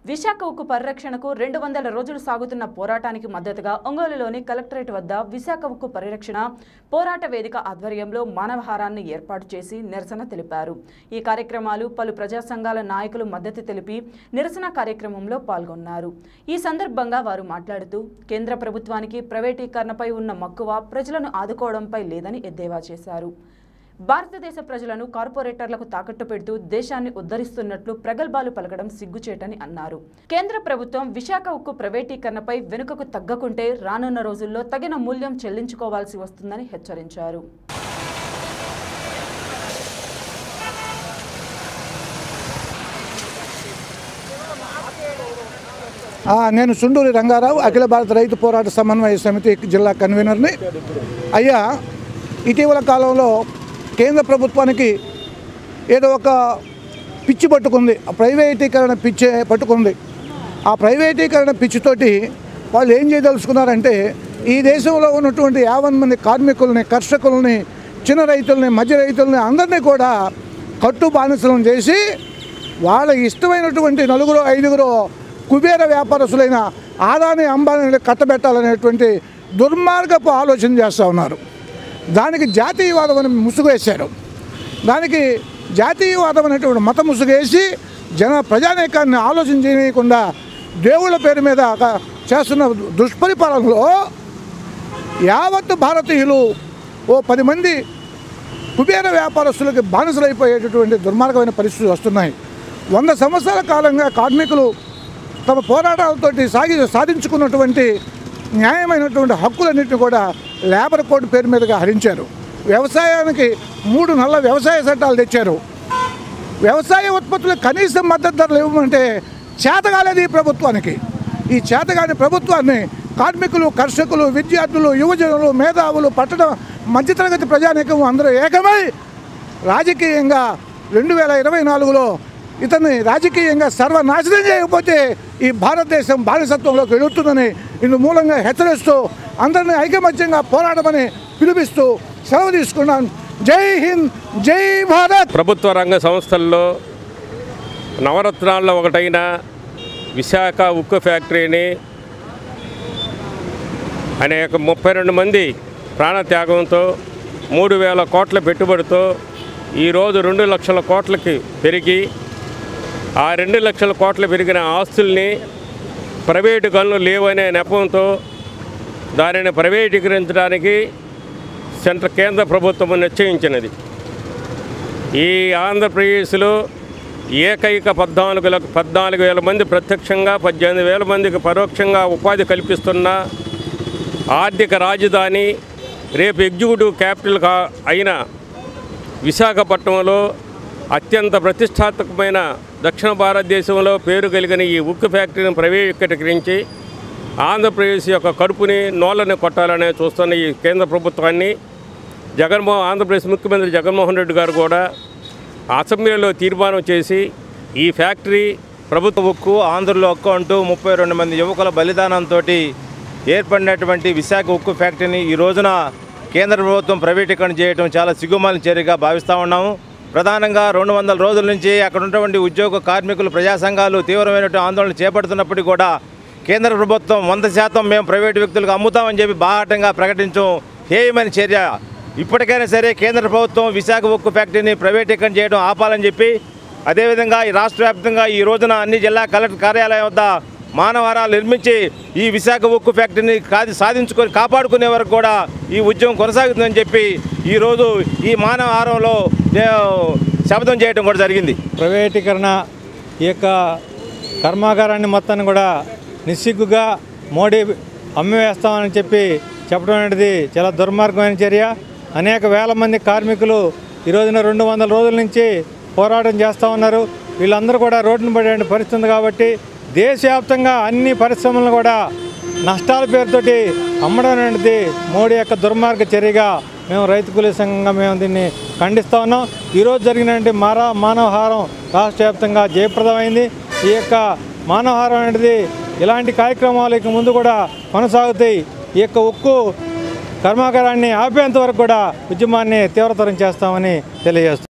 విశాఖ ఉక్కు పరిరక్షణకు రెండు వందల రోజులు సాగుతున్న పోరాటానికి మద్దతుగా ఒంగోలులోని కలెక్టరేట్ వద్ద విశాఖ ఉక్కు పరిరక్షణ పోరాట వేదిక ఆధ్వర్యంలో మానవహారాన్ని ఏర్పాటు చేసి నిరసన తెలిపారు ఈ కార్యక్రమాలు పలు ప్రజా సంఘాల నాయకులు మద్దతు తెలిపి నిరసన కార్యక్రమంలో పాల్గొన్నారు ఈ సందర్భంగా వారు మాట్లాడుతూ కేంద్ర ప్రభుత్వానికి ప్రైవేటీకరణపై ఉన్న మక్కువ ప్రజలను ఆదుకోవడంపై లేదని ఎద్దేవా చేశారు భారతదేశ ప్రజలను కార్పొరేటర్లకు తాకట్టు పెడుతూ దేశాన్ని ఉద్ధరిస్తున్నట్లు ప్రగల్భాలు పలకడం సిగ్గుచేటని అన్నారు కేంద్ర ప్రభుత్వం విశాఖ ఉక్కు ప్రైవేటీకరణపై వెనుకకు తగ్గకుంటే రానున్న రోజుల్లో తగిన మూల్యం చెల్లించుకోవాల్సి వస్తుందని హెచ్చరించారు ఆ, నేను సుండూరి రంగారావు అఖిల భారత రైతు పోరాట సమన్వయ సమితి జిల్లా కన్వీనర్ని అయ్యా ఇటీవల కాలంలో కేంద్ర ప్రభుత్వానికి ఏదో ఒక పిచ్చి పట్టుకుంది ఆ ప్రైవేటీకరణ పిచ్చే పట్టుకుంది ఆ ప్రైవేటీకరణ పిచ్చితోటి వాళ్ళు ఏం చేయదలుచుకున్నారంటే ఈ దేశంలో ఉన్నటువంటి యావన్ మంది కార్మికుల్ని కర్షకుల్ని చిన్న రైతుల్ని మధ్య రైతుల్ని అందరినీ కూడా కట్టు బానిసలను చేసి వాళ్ళ ఇష్టమైనటువంటి నలుగురు ఐదుగురు కుబేర వ్యాపారస్తులైన ఆదాని అంబానీ కట్టబెట్టాలనేటువంటి దుర్మార్గపు ఆలోచన చేస్తూ ఉన్నారు దానికి జాతీయవాదం అని ముసుగు వేశారు దానికి జాతీయవాదం అనేటువంటి మత ముసుగేసి జన ప్రజానీకాన్ని ఆలోచన చేయకుండా దేవుళ్ళ పేరు మీద ఒక చేస్తున్న దుష్పరిపాలనలో యావత్ భారతీయులు ఓ పది మంది కుబేర వ్యాపారస్తులకి బానిసలైపోయేటటువంటి దుర్మార్గమైన పరిస్థితులు వస్తున్నాయి వంద సంవత్సరాల కాలంగా కార్మికులు తమ పోరాటాలతోటి సాగి సాధించుకున్నటువంటి న్యాయమైనటువంటి హక్కులన్నింటినీ కూడా లేబర్ కోడ్ పేరు మీదుగా హరించారు వ్యవసాయానికి మూడు నల్ల వ్యవసాయ చట్టాలు తెచ్చారు వ్యవసాయ ఉత్పత్తులకు కనీస మద్దతు ధరలు ఇవ్వమంటే చేతగాలేదు ఈ ప్రభుత్వానికి ఈ చేతగాని ప్రభుత్వాన్ని కార్మికులు కర్షకులు విద్యార్థులు యువజనులు మేధావులు పట్టణ మధ్యతరగతి ప్రజానీకం అందరూ ఏకమై రాజకీయంగా రెండు వేల ఇరవై నాలుగులో ఇతన్ని రాజకీయంగా సర్వనాశనం చేయకపోతే ఈ భారతదేశం బానిసత్వంలోకి వెళుతుందని ఇందు మూలంగా హెచ్చరిస్తూ అందరినీ ఐకమత్యంగా పోరాడమని పిలిపిస్తూ సెలవు తీసుకున్నాను జై హింద్ జై భారత్ ప్రభుత్వ రంగ సంస్థల్లో నవరత్నాల్లో ఒకటైన విశాఖ ఉక్కు ఫ్యాక్టరీని అనేక ముప్పై రెండు మంది ప్రాణత్యాగంతో మూడు వేల కోట్ల పెట్టుబడితో ఈరోజు రెండు లక్షల కోట్లకి పెరిగి ఆ రెండు లక్షల కోట్లు పెరిగిన ఆస్తుల్ని ప్రైవేటు గనులు లేవనే నెపంతో దానిని ప్రైవేటీకరించడానికి సెంట్రల్ కేంద్ర ప్రభుత్వం నిశ్చయించినది ఈ ఆంధ్రప్రదేశ్లో ఏకైక పద్నాలుగు లక్ష పద్నాలుగు వేల మంది ప్రత్యక్షంగా పద్దెనిమిది వేల మందికి పరోక్షంగా ఉపాధి కల్పిస్తున్న ఆర్థిక రాజధాని రేపు ఎగ్జిక్యూటివ్ క్యాపిటల్ కా అయిన విశాఖపట్నంలో అత్యంత ప్రతిష్టాత్మకమైన దక్షిణ భారతదేశంలో పేరు కలిగిన ఈ ఉక్కు ఫ్యాక్టరీని ప్రైవేటీకరించి ఆంధ్రప్రదేశ్ యొక్క కడుపుని నోళ్ళని కొట్టాలని చూస్తున్న ఈ కేంద్ర ప్రభుత్వాన్ని జగన్మోహన్ ఆంధ్రప్రదేశ్ ముఖ్యమంత్రి జగన్మోహన్ రెడ్డి గారు కూడా అసెంబ్లీలో తీర్మానం చేసి ఈ ఫ్యాక్టరీ ప్రభుత్వ ఉక్కు ఆంధ్రలో ఉక్కు అంటూ ముప్పై రెండు మంది యువకుల బలిదానంతో ఏర్పడినటువంటి విశాఖ ఉక్కు ఫ్యాక్టరీని ఈ రోజున కేంద్ర ప్రభుత్వం ప్రైవేటీకరణ చేయడం చాలా సిగ్గుమాలిన చర్యగా భావిస్తూ ఉన్నాము ప్రధానంగా రెండు వందల రోజుల నుంచి అక్కడ ఉన్నటువంటి ఉద్యోగ కార్మికులు ప్రజా సంఘాలు తీవ్రమైనటువంటి ఆందోళన చేపడుతున్నప్పటికీ కూడా కేంద్ర ప్రభుత్వం వంద శాతం మేము ప్రైవేటు వ్యక్తులకు అమ్ముతామని చెప్పి బాహాటంగా ప్రకటించడం హేయమైన చర్య ఇప్పటికైనా సరే కేంద్ర ప్రభుత్వం విశాఖ ఉక్కు ఫ్యాక్టరీని ప్రైవేటీకరణ చేయడం ఆపాలని చెప్పి అదేవిధంగా ఈ రాష్ట్ర వ్యాప్తంగా ఈ రోజున అన్ని జిల్లా కలెక్టర్ కార్యాలయం వద్ద మానవహారాలు నిర్మించి ఈ విశాఖ ఉక్కు ఫ్యాక్టరీని కాది సాధించుకొని కాపాడుకునే వరకు కూడా ఈ ఉద్యమం కొనసాగుతుందని చెప్పి ఈరోజు ఈ మానవహారంలో నేను శపథం చేయడం కూడా జరిగింది ప్రైవేటీకరణ ఈ యొక్క కర్మాగారాన్ని మొత్తాన్ని కూడా నిస్సిగ్గుగా మోడీ అమ్మివేస్తామని చెప్పి చెప్పడం అనేది చాలా దుర్మార్గమైన చర్య అనేక వేల మంది కార్మికులు ఈ రోజున రెండు వందల రోజుల నుంచి పోరాటం చేస్తూ ఉన్నారు వీళ్ళందరూ కూడా రోడ్డున పడే పరిస్థితి ఉంది కాబట్టి దేశవ్యాప్తంగా అన్ని పరిశ్రమలను కూడా నష్టాల పేరుతోటి అమ్మడం అనేది మోడీ యొక్క దుర్మార్గ చర్యగా మేము రైతు కూలీ సంఘంగా మేము దీన్ని ఖండిస్తూ ఉన్నాం ఈరోజు జరిగినటువంటి మారా మానవహారం రాష్ట్ర వ్యాప్తంగా జయప్రదమైంది ఈ యొక్క మానవహారం అనేది ఇలాంటి కార్యక్రమాలు ఇక ముందు కూడా కొనసాగుతాయి ఈ యొక్క ఉక్కు కర్మాగారాన్ని ఆపేంత వరకు కూడా ఉద్యమాన్ని తీవ్రతరం చేస్తామని తెలియజేస్తాం